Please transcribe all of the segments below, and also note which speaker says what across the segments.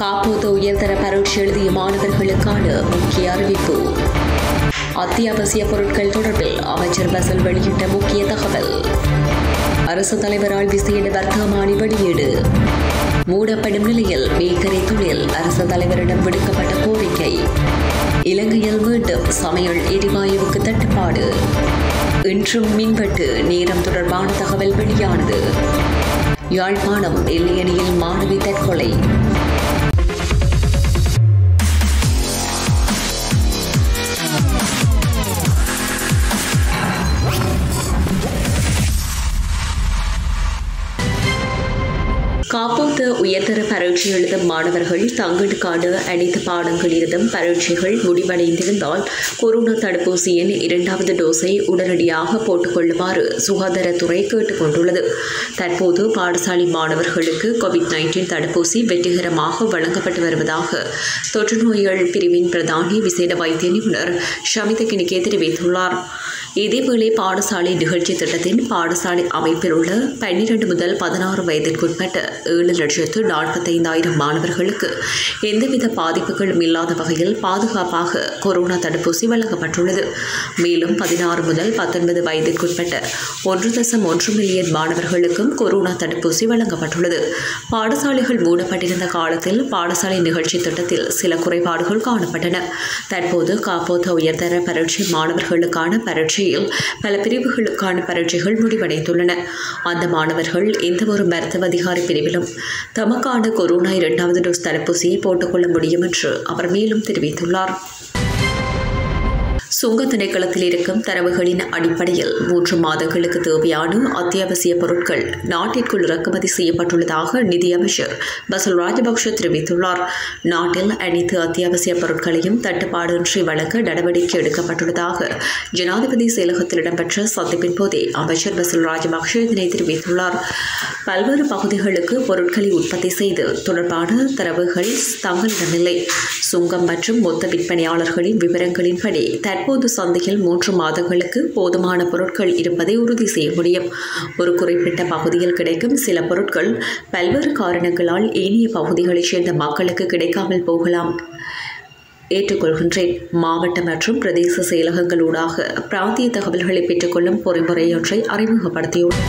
Speaker 1: காப்போது உயர்தர பரீட்சை எழுதிய மாணவர்களுக்கான முக்கிய அறிவிப்பு அத்தியாவசிய பொருட்கள் தொடர்பில் அமைச்சர் பசல் வெளியிட்ட முக்கிய தகவல் அரசு தலைவரால் விசேட வர்த்தமானி வெளியீடு மூடப்படும் நிலையில் பேக்கரி தொழில் அரசு தலைவரிடம் விடுக்கப்பட்ட கோரிக்கை இலங்கையில் மீண்டும் சமையல் எரிவாயுவுக்கு தட்டுப்பாடு இன்றும் மின்வெட்டு நேரம் தொடர்பான தகவல் வெளியானது யாழ்ப்பாணம் எல்லையணியில் மாணவி தற்கொலை காப்போத்து உயர்தர பரீட்சை எழுதும் மாணவர்கள் தங்களுக்கான அனைத்து பாடங்களிலிருந்தும் பரீட்சைகள் முடிவடைந்திருந்தால் கொரோனா தடுப்பூசியின் இரண்டாவது டோஸை உடனடியாக போட்டுக்கொள்ளுமாறு சுகாதாரத்துறை கேட்டுக் கொண்டுள்ளது தற்போது பாடசாலை மாணவர்களுக்கு கோவிட் நைன்டீன் தடுப்பூசி வெற்றிகரமாக வழங்கப்பட்டு வருவதாக தொற்று நோய்கள் பிரிவின் பிரதானி விசேட வைத்திய நிபுணர் ஷமித கிணிக்கே தெரிவித்துள்ளார் இதேவேளை பாடசாலை நிகழ்ச்சி திட்டத்தின் பாடசாலை அமைப்பில் உள்ள பன்னிரண்டு முதல் பதினாறு வயதிற்குட்பட்ட ஏழு லட்சத்து நாற்பத்தைந்தாயிரம் மாணவர்களுக்கு எந்தவித பாதிப்புகளும் இல்லாத வகையில் பாதுகாப்பாக கொரோனா தடுப்பூசி வழங்கப்பட்டுள்ளது மேலும் பதினாறு முதல் பத்தொன்பது வயதிற்குட்பட்ட ஒன்று தசம் ஒன்று மில்லியன் மாணவர்களுக்கும் கொரோனா தடுப்பூசி வழங்கப்பட்டுள்ளது பாடசாலைகள் மூடப்பட்டிருந்த காலத்தில் பாடசாலை நிகழ்ச்சி திட்டத்தில் சில குறைபாடுகள் காணப்பட்டன தற்போது காப்போத உயர்தர பரீட்சை மாணவர்களுக்கான பரீட்சையில் பல பிரிவுகளுக்கான பரீட்சைகள் முடிவடைந்துள்ளன அந்த மாணவர்கள் எந்தவொரு மருத்துவ அதிகாரி பிரிவிலும் தமக்கான கொரோனா இரண்டாவது டோஸ் தடுப்பூசியை போட்டுக்கொள்ள முடியும் என்று அவர் மேலும் தெரிவித்துள்ளார் சுங்க திணைக்களத்தில் இருக்கும் தரவுகளின் அடிப்படையில் மூன்று மாதங்களுக்கு தேவையான அத்தியாவசிய பொருட்கள் நாட்டிற்குள் இறக்குமதி செய்யப்பட்டுள்ளதாக நிதியமைச்சர் பசல் ராஜபக்ஷ தெரிவித்துள்ளார் நாட்டில் அனைத்து அத்தியாவசிய பொருட்களையும் தட்டுப்பாடின்றி வழங்க நடவடிக்கை எடுக்கப்பட்டுள்ளதாக ஜனாதிபதி செயலகத்தில் இடம்பெற்ற சந்திப்பின் போதே அமைச்சர் பசல் ராஜபக்ஷ இதனை தெரிவித்துள்ளார் பல்வேறு பகுதிகளுக்கு பொருட்களை உற்பத்தி செய்து தொடர்பான தரவுகள் தங்களிடமில்லை சுங்கம் மற்றும் மொத்த விற்பனையாளர்களின் விவரங்களின்படி தற்போது சந்தையில் மூன்று மாதங்களுக்கு போதுமான பொருட்கள் இருப்பதை உறுதி செய்ய முடியும் ஒரு குறிப்பிட்ட பகுதியில் கிடைக்கும் சில பொருட்கள் பல்வேறு காரணங்களால் ஏனைய பகுதிகளைச் சேர்ந்த மக்களுக்கு கிடைக்காமல் போகலாம் ஏற்றுக்கொள்கின்றேன் மாவட்ட மற்றும் பிரதேச செயலகங்களூடாக பிராந்திய தகவல்களை பெற்றுக்கொள்ளும் பொறிமுறையொன்றை அறிமுகப்படுத்தியுள்ளோம்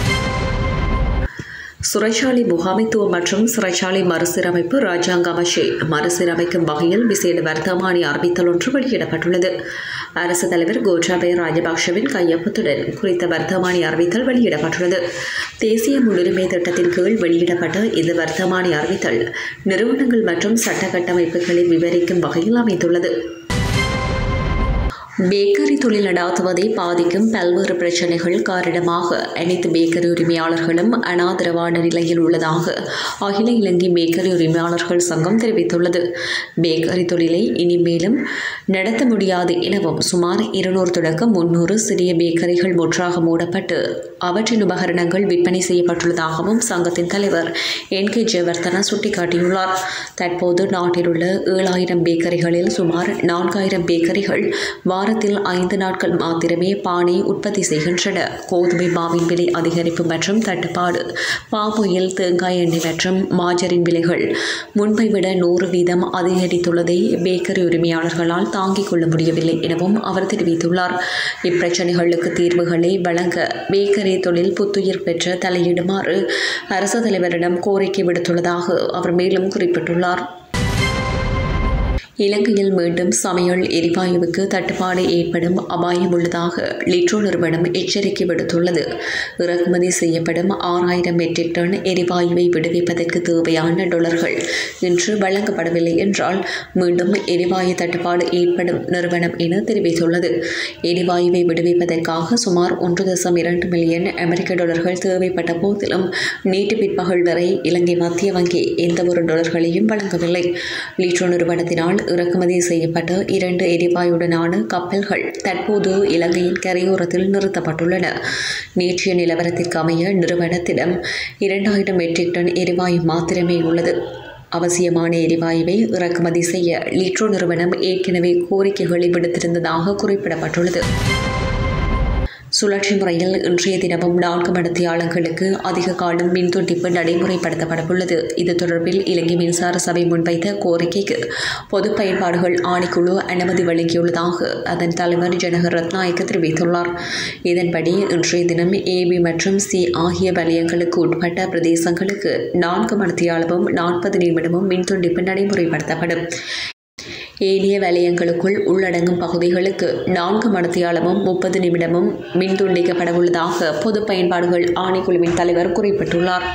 Speaker 1: சிறைச்சாலை முகாமைத்துவம் மற்றும் சிறைச்சாலை மறுசீரமைப்பு ராஜாங்க அமைச்சை மறுசீரமைக்கும் வகையில் விசேட வர்த்தமானி அறிவித்தல் ஒன்று வெளியிடப்பட்டுள்ளது அரசு தலைவர் கோட்டாபய ராஜபக்ஷவின் கையொப்பத்துடன் குறித்த வர்த்தமானி அறிவித்தல் வெளியிடப்பட்டுள்ளது தேசிய முன்னுரிமை திட்டத்தின் கீழ் வெளியிடப்பட்ட இந்த வர்த்தமானி அறிவித்தல் நிறுவனங்கள் மற்றும் சட்ட கட்டமைப்புகளை விவரிக்கும் வகையில் அமைந்துள்ளது பேக்கரி தொழில் நடாத்துவதை பாதிக்கும் பல்வேறு பிரச்சனைகள் காரணமாக அனைத்து பேக்கரி உரிமையாளர்களும் அனாதரவான நிலையில் உள்ளதாக அகில இலங்கை பேக்கரி உரிமையாளர்கள் சங்கம் தெரிவித்துள்ளது பேக்கரி தொழிலை இனிமேலும் நடத்த முடியாது எனவும் சுமார் இருநூறு தொடக்கம் முன்னூறு சிறிய பேக்கரிகள் முற்றாக மூடப்பட்டு அவற்றின் உபகரணங்கள் விற்பனை செய்யப்பட்டுள்ளதாகவும் சங்கத்தின் தலைவர் என் கே ஜெயவர்தனா சுட்டிக்காட்டியுள்ளார் தற்போது நாட்டில் உள்ள ஏழாயிரம் பேக்கரிகளில் சுமார் நான்காயிரம் பேக்கரிகள் வாரத்தில் ஐந்து நாட்கள் மாத்திரமே பானை உற்பத்தி செய்கின்றன கோதுமை மாவின் விலை அதிகரிப்பு மற்றும் தட்டுப்பாடு பாம்பொயில் தேங்காய் எண்ணெய் மற்றும் மாஜரின் விலைகள் முன்பை விட நூறு வீதம் அதிகரித்துள்ளதை பேக்கரி உரிமையாளர்களால் தாங்கிக் கொள்ள முடியவில்லை எனவும் அவர் தெரிவித்துள்ளார் இப்பிரச்சனைகளுக்கு தீர்வுகளை வழங்க பேக்கரி தொழில் புத்துயிர் பெற்ற தலையிடுமாறு அரசு தலைவரிடம் கோரிக்கை விடுத்துள்ளதாக அவர் மேலும் குறிப்பிட்டுள்ளார் இலங்கையில் மீண்டும் சமையல் எரிவாயுவுக்கு தட்டுப்பாடு ஏற்படும் அபாயம் உள்ளதாக லிட்ரோ நிறுவனம் எச்சரிக்கை விடுத்துள்ளது இறக்குமதி செய்யப்படும் ஆறாயிரம் மெட்ரிக் டன் எரிவாயுவை விடுவிப்பதற்கு தேவையான டாலர்கள் இன்று வழங்கப்படவில்லை என்றால் மீண்டும் எரிவாயு தட்டுப்பாடு ஏற்படும் நிறுவனம் என தெரிவித்துள்ளது எரிவாயுவை விடுவிப்பதற்காக சுமார் ஒன்று தசம் இரண்டு மில்லியன் அமெரிக்க டாலர்கள் தேவைப்பட்ட போதிலும் நேற்று பிற்பகல் வரை இலங்கை மத்திய வங்கி எந்தவொரு டாலர்களையும் வழங்கவில்லை லிட்ரோ நிறுவனத்தினால் இறக்குமதி செய்யப்பட்ட இரண்டு எரிவாயுடனான கப்பல்கள் தற்போது இலங்கையின் கரையோரத்தில் நிறுத்தப்பட்டுள்ளன நேற்றைய நிலவரத்திற்கு அமைய நிறுவனத்திடம் இரண்டாயிரம் மெட்ரிக் டன் எரிவாயு மாத்திரமே உள்ளது அவசியமான எரிவாயுவை இறக்குமதி செய்ய லிட்ரோ நிறுவனம் ஏற்கனவே கோரிக்கைகளை விடுத்திருந்ததாக குறிப்பிடப்பட்டுள்ளது சுழற்சி முறையில் இன்றைய தினமும் நான்கு மணித்தியாளர்களுக்கு அதிக காலம் மின் துண்டிப்பு நடைமுறைப்படுத்தப்படவுள்ளது இது தொடர்பில் இலங்கை மின்சார சபை முன்வைத்த கோரிக்கைக்கு பொது பயன்பாடுகள் ஆணைக்குழு அனுமதி வழங்கியுள்ளதாக அதன் தலைவர் ஜனகர் ரத்நாயக்க தெரிவித்துள்ளார் இதன்படி இன்றைய தினம் ஏபி மற்றும் சி ஆகிய வலயங்களுக்கு உட்பட்ட பிரதேசங்களுக்கு நான்கு மணித்தியாலமும் நாற்பது நிமிடமும் மின் துண்டிப்பு நடைமுறைப்படுத்தப்படும் ஏனைய வலயங்களுக்குள் உள்ளடங்கும் பகுதிகளுக்கு நான்கு மணித்தியாலமும் முப்பது நிமிடமும் மின் துண்டிக்கப்படவுள்ளதாக பொது பயன்பாடுகள் ஆணைக்குழுவின் தலைவர் குறிப்பிட்டுள்ளார்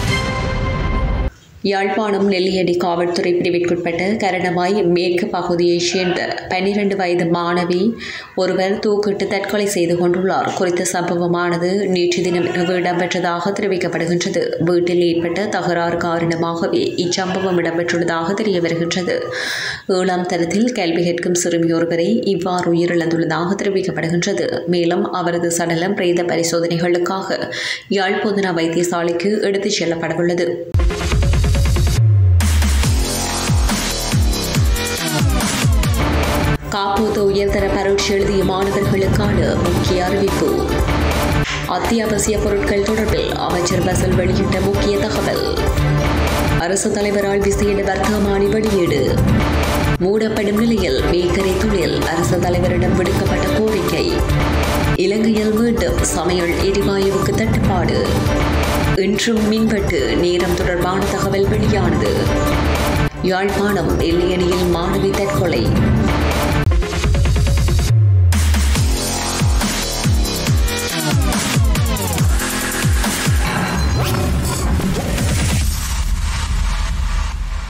Speaker 1: யாழ்ப்பாணம் நெல்லியடி காவல்துறை பிரிவிற்குட்பட்ட கரணவாய் மேற்கு பகுதியைச் சேர்ந்த பனிரெண்டு வயது மாணவி ஒருவர் தூக்கிட்டு தற்கொலை செய்து கொண்டுள்ளார் குறித்த சம்பவமானது நேற்று தினம் இரவு இடம்பெற்றதாக தெரிவிக்கப்படுகின்றது வீட்டில் ஏற்பட்ட தகராறு காரணமாகவே இச்சம்பவம் இடம்பெற்றுள்ளதாக தெரிய வருகின்றது ஏழாம் தரத்தில் கல்வி கற்கும் சிறுமியொருவரை இவ்வாறு உயிரிழந்துள்ளதாக தெரிவிக்கப்படுகின்றது மேலும் அவரது சடலம் பிரேத பரிசோதனைகளுக்காக யாழ்ப்பாண வைத்தியசாலைக்கு எடுத்துச் செல்லப்படவுள்ளது காப்போது உயர்தர பரீட்சை எழுதிய மாணவர்களுக்கான முக்கிய அறிவிப்பு அத்தியாவசிய பொருட்கள் தொடர்பில் அமைச்சர் பசல் வெளியிட்ட முக்கிய தகவல் அரசு தலைவரால் விசேட வர்த்தமானி வெளியீடு மூடப்படும் நிலையில் பேக்கரி தொழில் அரசு தலைவரிடம் விடுக்கப்பட்ட கோரிக்கை இலங்கையில் மீண்டும் சமையல் எரிவாயுவுக்கு தட்டுப்பாடு இன்றும் மின்வெட்டு நேரம் தொடர்பான தகவல் வெளியானது யாழ்ப்பாணம் எல்லையணியில் மாணவி